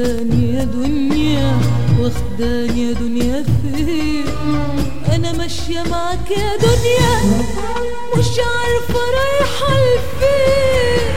واخداني يا دنيا واخداني يا دنيا فين انا ماشية معاك يا دنيا مش عارفة رايحة لفين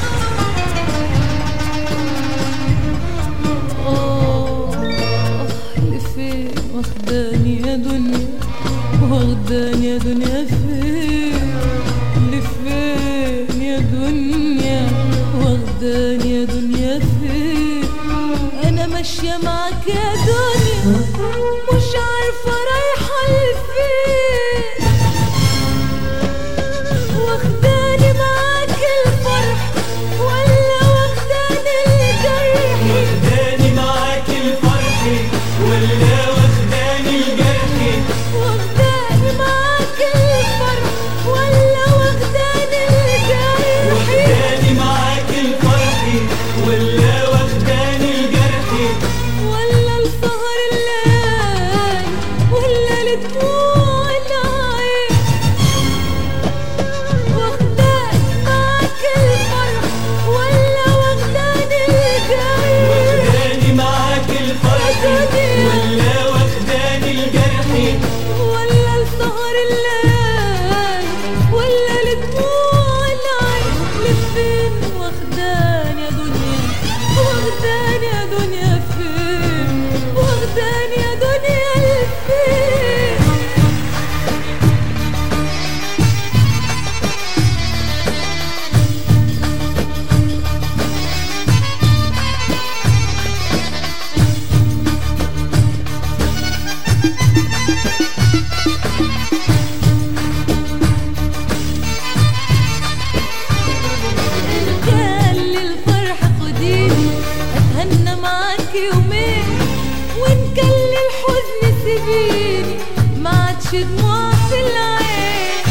آه لفين واخداني يا دنيا واخداني يا دنيا فين لفين يا دنيا واخداني يا دنيا فين انا ماشية معاك يا دنيا مش عارفة رايحة لفين واخداني معاك الفرح ولا واخداني الجرح واخداني معاك الفرح ولا واخداني الجرح واخداني معاك الفرح ولا واخداني الجرح واخداني معاك الفرح ولا واخداني الجرح ولا السهر الليل ولا لدموع العين واخداني معاك الفرح ولا واخداني الجرح واخداني معاك الفرح ولا واخداني الجرح ولا السهر الليل ولا لدموع العين لفين واخداني يا دنيا واخداني يا دنيا فين واخداني يا دنيا لفين إن كان للفرح خديني أتهنى معاك يومين وإن كان للحزن سيبيني ما عادش دموع في العين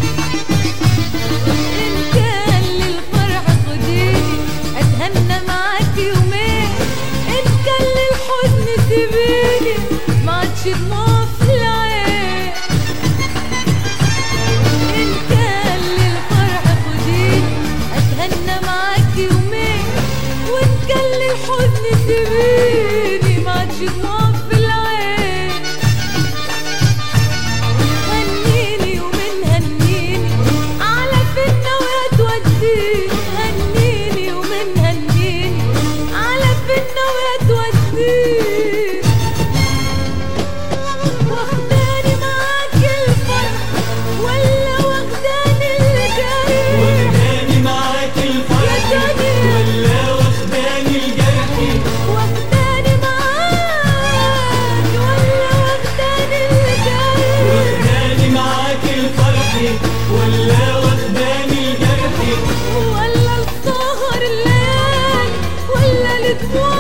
إن كان للفرح خديني أتهنى معاك يومين إن كان للحزن سيبيني ما عادش دموع في العين إن كان للفرح خديني أتهنى معاك يومين وإن كان للحزن سيبيني ما عادش دموع في العين هنيني يومين هنيني على فينا ويا توديني هنيني يومين هنيني على فينا ويا توديني واخداني معاك الفرح ولا واخداني الجرح واخداني معاك الفرح ولا واخداني الجرح واخداني معاك ولا واخداني الجرح واخداني معاك الفرح ولا واخداني الجرح ولا السهر الليل ولا الدموع